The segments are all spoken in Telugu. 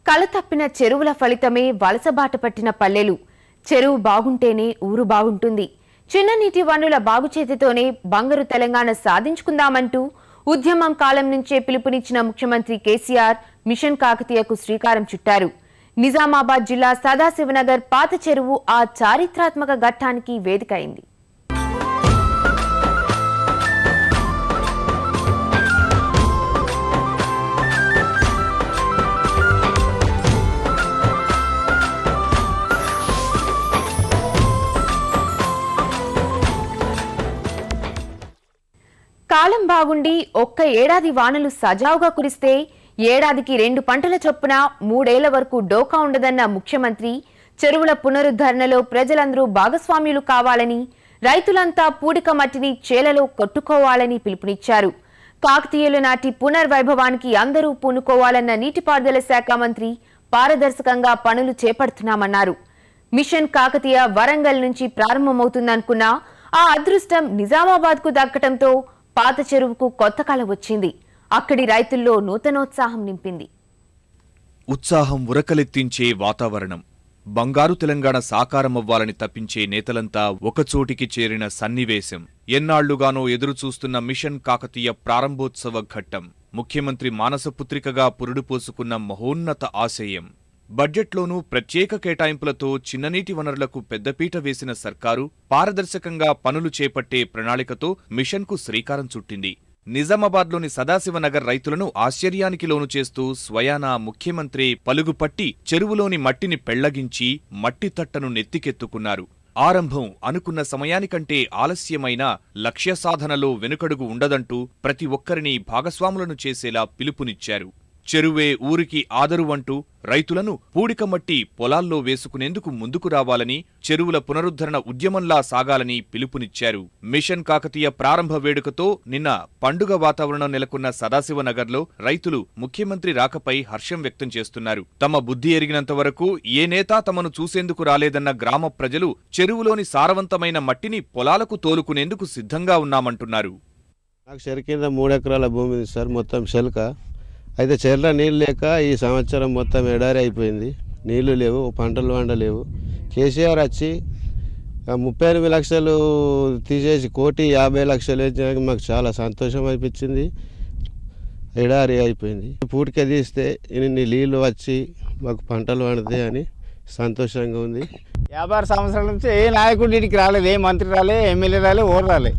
కళ తప్పిన చెరువుల ఫలితమే వలసబాట పట్టిన పల్లెలు చెరువు బాగుంటేనే ఊరు బాగుంటుంది చిన్న నీటి వనరుల బాగు చేతితోనే బంగారు తెలంగాణ సాధించుకుందామంటూ ఉద్యమం కాలం నుంచే పిలుపునిచ్చిన ముఖ్యమంత్రి కేసీఆర్ మిషన్ కాకతీయకు శ్రీకారం చుట్టారు నిజామాబాద్ జిల్లా సదాశివనగర్ పాత చెరువు ఆ చారిత్రాత్మక ఘట్టానికి వేదిక అయింది కాలం బాగుండి ఒక్క ఏడాది వానలు సజావుగా కురిస్తే ఏడాదికి రెండు పంటల చొప్పున మూడేళ్ల వరకు డోకా ఉండదన్న ముఖ్యమంత్రి చెరువుల పునరుద్ధరణలో ప్రజలందరూ భాగస్వామ్యులు కావాలని రైతులంతా పూడిక మట్టిని చేలలో కొట్టుకోవాలని పిలుపునిచ్చారు కాకతీయుల నాటి పునర్వైభవానికి అందరూ పూనుకోవాలన్న నీటిపారుదల శాఖ మంత్రి పారదర్శకంగా పనులు చేపడుతున్నామన్నారు మిషన్ కాకతీయ వరంగల్ నుంచి ప్రారంభమవుతుందనుకున్నా ఆ అదృష్టం నిజామాబాద్ కు దక్కటంతో పాత చెరువుకు కొత్త కళ వచ్చింది అక్కడి రైతుల్లో నూతనోత్సాహం నింపింది ఉత్సాహం ఉరకలెత్తించే వాతావరణం బంగారు తెలంగాణ సాకారమవ్వాలని తప్పించే నేతలంతా ఒకచోటికి చేరిన సన్నివేశం ఎన్నాళ్లుగానో ఎదురుచూస్తున్న మిషన్ కాకతీయ ప్రారంభోత్సవ ఘట్టం ముఖ్యమంత్రి మానసపుత్రికగా పురుడు పోసుకున్న మహోన్నత ఆశయం బడ్జెట్లోనూ ప్రత్యేక కేటాయింపులతో చిన్ననీటి వనరులకు పెద్దపీట వేసిన సర్కారు పారదర్శకంగా పనులు చేపట్టే ప్రణాళికతో మిషన్కు శ్రీకారం చుట్టింది నిజామాబాద్లోని సదాశివనగర్ రైతులను ఆశ్చర్యానికి లోను చేస్తూ స్వయానా ముఖ్యమంత్రి పలుగుపట్టి చెరువులోని మట్టిని పెళ్లగించి మట్టి తట్టను నెత్తికెత్తుకున్నారు ఆరంభం అనుకున్న సమయానికంటే ఆలస్యమైన లక్ష్య సాధనలో వెనుకడుగు ఉండదంటూ ప్రతి ఒక్కరిని భాగస్వాములను చేసేలా పిలుపునిచ్చారు చెరువే ఊరికి ఆదరు అంటూ రైతులను పూడికమట్టి పొలాల్లో వేసుకునేందుకు ముందుకు రావాలని చెరువుల పునరుద్ధరణ ఉద్యమంలా సాగాలని పిలుపునిచ్చారు మిషన్ కాకతీయ ప్రారంభ వేడుకతో నిన్న పండుగ వాతావరణం నెలకొన్న సదాశివనగర్లో రైతులు ముఖ్యమంత్రి రాకపై హర్షం వ్యక్తం చేస్తున్నారు తమ బుద్ధి ఎరిగినంత వరకు ఏ నేత తమను చూసేందుకు రాలేదన్న గ్రామ ప్రజలు చెరువులోని సారవంతమైన మట్టిని పొలాలకు తోలుకునేందుకు సిద్ధంగా ఉన్నామంటున్నారు నాకు చెరు కింద మూడు ఎకరాల భూమి ఉంది సార్ మొత్తం చెలక అయితే చెర్ల నీళ్ళు లేక ఈ సంవత్సరం మొత్తం ఎడారి అయిపోయింది నీళ్లు లేవు పంటలు వండలేవు కేసీఆర్ వచ్చి ఆ ముప్పై ఎనిమిది లక్షలు తీసేసి కోటి యాభై లక్షలు వేసినాక మాకు చాలా సంతోషం అనిపించింది ఎడారి అయిపోయింది పూటిక తీస్తే ఇన్ని నీళ్ళు వచ్చి మాకు పంటలు వండుతాయి అని సంతోషంగా ఉంది యాభై ఆరు సంవత్సరాల నుంచి ఏ నాయకుడు ఇంటికి రాలేదు ఏ మంత్రి రాలే ఎమ్మెల్యే రాలే ఓరు రాలే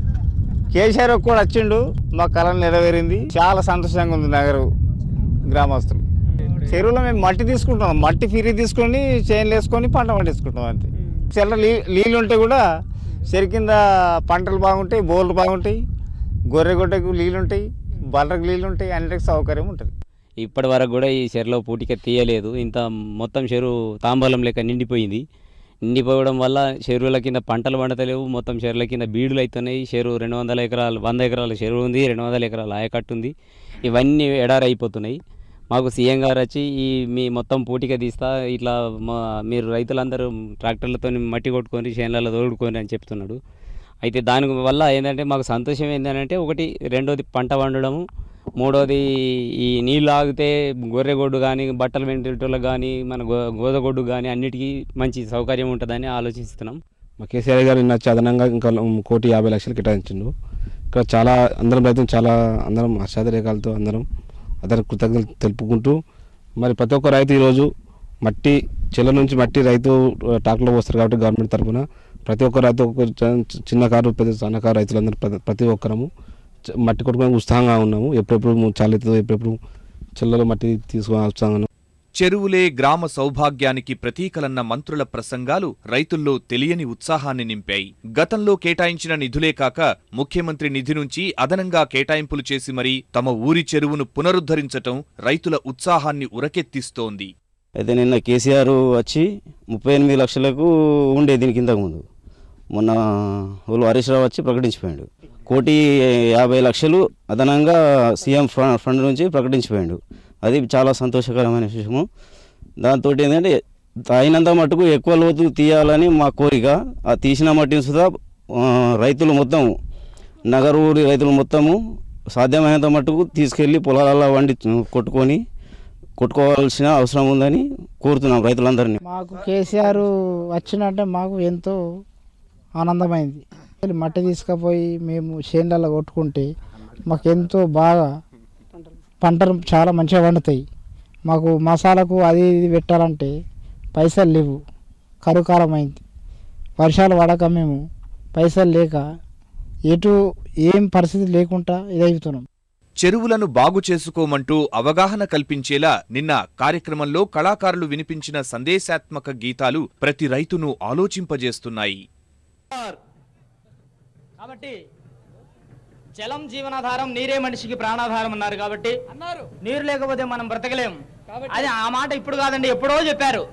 కేసీఆర్ కూడా వచ్చిండు మా కళ నెరవేరింది చాలా సంతోషంగా ఉంది నగరు గ్రామస్తులు చెరువులో మేము మట్టి తీసుకుంటాం మట్టి ఫిరి తీసుకొని చేనులు వేసుకొని పంట పండించుకుంటాం అంతే చెల్ల నీళ్ళు ఉంటే కూడా చెరు కింద పంటలు బాగుంటాయి బోర్లు బాగుంటాయి గొర్రెగొడ్డకు నీళ్ళు ఉంటాయి బర్రకు నీళ్ళు ఉంటాయి అన్నిటికీ సౌకర్యం ఉంటుంది ఇప్పటి వరకు కూడా ఈ చెరువులో పూటిక తీయలేదు ఇంత మొత్తం చెరువు తాంబూలం లెక్క నిండిపోయింది నిండిపోవడం వల్ల చెరువుల కింద పంటలు పండతలేవు మొత్తం చెరువుల కింద బీడులు అవుతున్నాయి చెరువు రెండు వందల ఎకరాలు వంద ఎకరాల చెరువు ఉంది రెండు వందల ఎకరాల ఆయకట్టు ఉంది ఇవన్నీ ఎడారి అయిపోతున్నాయి మాకు సీఎం గారు వచ్చి ఈ మీ మొత్తం పూటిక తీస్తా ఇట్లా మా మీరు రైతులందరూ ట్రాక్టర్లతో మట్టి కొట్టుకొని చేనులలో తోడుకొని అని చెప్తున్నాడు అయితే దాని వల్ల ఏంటంటే మాకు సంతోషం ఏంటంటే ఒకటి రెండోది పంట పండడము మూడోది ఈ నీళ్ళు ఆగితే గొర్రెగొడ్డు కానీ బట్టలు వెంటలకు కానీ మన గో గోదగొడ్డు కానీ అన్నిటికీ మంచి సౌకర్యం ఉంటుందని ఆలోచిస్తున్నాం మా కేసీఆర్ గారు నిన్న అదనంగా ఇంకా కోటి యాభై లక్షలు కేటాయించిండు ఇక్కడ చాలా అందరం రైతులు చాలా అందరం హర్షాదరేఖలతో అందరం అతని కృతజ్ఞతలు తెలుపుకుంటూ మరి ప్రతి ఒక్క రైతు ఈరోజు మట్టి చెల్ల నుంచి మట్టి రైతు ట్రాక్టర్లో పోస్తారు కాబట్టి గవర్నమెంట్ తరఫున ప్రతి ఒక్క రైతు ఒక్క చి- చిన్న కారు పెద్ద సన్నకారు రైతులందరూ ప్రతి- ప్రతి ఒక్కరము చ- మట్టి కొట్టుకొని ఉత్సాహంగా ఉన్నాము ఎప్పుడెప్పుడు చాలెత్తుందో ఎప్పుడెప్పుడు చెల్లలో మట్టి తీసుకొని ఉత్సాహంగా ఉన్నాము. చెరువులే గ్రామ సౌభాగ్యానికి ప్రతీకలన్న మంత్రుల ప్రసంగాలు రైతుల్లో తెలియని ఉత్సాహాన్ని నింపాయి గతంలో కేటాయించిన నిధులే కాక ముఖ్యమంత్రి నిధి నుంచి అదనంగా కేటాయింపులు చేసి మరీ తమ ఊరి చెరువును పునరుద్ధరించటం రైతుల ఉత్సాహాన్ని ఉరకెత్తిస్తోంది అయితే నిన్న కేసీఆర్ వచ్చి ముప్పై ఎనిమిది లక్షలకు ఉండే దీనికి ఇంతకు ముందు మొన్న వాళ్ళు హరీష్ రావు వచ్చి ప్రకటించిపోయాడు కోటి యాభై లక్షలు అదనంగా సీఎం ఫ- ఫండ్ నుంచి ప్రకటించిపోయాడు అది చాలా సంతోషకరమైన విషయము దాంతో ఏంటంటే అయినంత మటుకు ఎక్కువ లోతు తీయాలని మా కోరిక ఆ తీసిన మట్టిని సుధా ఆ, రైతులు మొత్తం నగరు ఊరి రైతులు మొత్తము సాధ్యమైనంత మటుకు తీసుకెళ్ళి పొలాలలో వండి కొట్టుకొని కొట్టుకోవాల్సిన అవసరం ఉందని కోరుతున్నాం రైతులందరినీ మాకు కేసీఆర్ వచ్చినంటే మాకు ఎంతో ఆనందమైంది మట్టి తీసుకుపోయి మేము చేనులలో కొట్టుకుంటే మాకు ఎంతో బాగా పంటలు చాలా మంచిగా పండుతాయి మాకు మసాలకు అది ఇది పెట్టాలంటే పైసలు లేవు కరుకాలం అయింది వర్షాలు పడక మేము పైసలు లేక ఎటు ఏం పరిస్థితి లేకుండా ఇదవుతున్నాం చెరువులను బాగు చేసుకోమంటూ అవగాహన కల్పించేలా నిన్న కార్యక్రమంలో కళాకారులు వినిపించిన సందేశాత్మక గీతాలు ప్రతి రైతును ఆలోచింపజేస్తున్నాయి కాబట్టి జలం జీవనాధారం నీరే మనిషికి ప్రాణాధారం అన్నారు కాబట్టి అన్నారు నీరు లేకపోతే మనం బ్రతకలేం అది ఆ మాట ఇప్పుడు కాదండి ఎప్పుడో చెప్పారు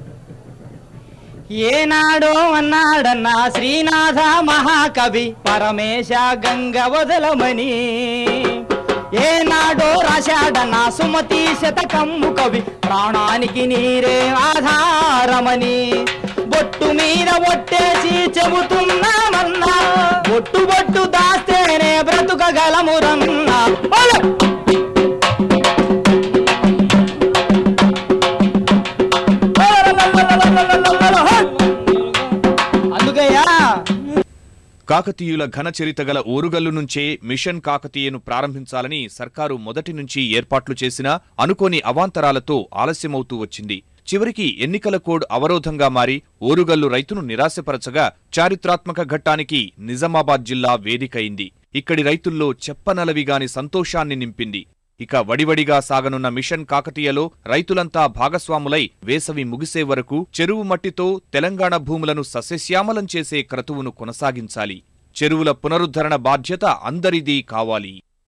ఏనాడో అన్నాడన్నా శ్రీనాథ మహాకవి పరమేశ గంగ వదలమని ఏనాడో రాశాడన్నా సుమతి శతకమ్ము కవి ప్రాణానికి నీరే ఆధారమని బొట్టు మీద ఒట్టేసి చెబుతున్నామన్నా బొట్టు బొట్టు దాస్తేనే బ్రతుకగలమురన్నా బోలో! అందుకయ్యా కాకతీయుల ఘన చరిత గల ఓరుగల్లు నుంచే మిషన్ కాకతీయను ప్రారంభించాలని సర్కారు మొదటి నుంచి ఏర్పాట్లు చేసినా అనుకోని అవాంతరాలతో ఆలస్యమవుతూ వచ్చింది చివరికి ఎన్నికల కోడ్ అవరోధంగా మారి ఓరుగల్లు రైతును నిరాశపరచగా చారిత్రాత్మక ఘట్టానికి నిజామాబాద్ జిల్లా వేదికైంది ఇక్కడి రైతుల్లో చెప్పనలవిగాని సంతోషాన్ని నింపింది ఇక వడివడిగా సాగనున్న మిషన్ కాకతీయలో రైతులంతా భాగస్వాములై వేసవి ముగిసే వరకు చెరువు మట్టితో తెలంగాణ భూములను సస్యశ్యామలం చేసే క్రతువును కొనసాగించాలి చెరువుల పునరుద్ధరణ బాధ్యత అందరిదీ కావాలి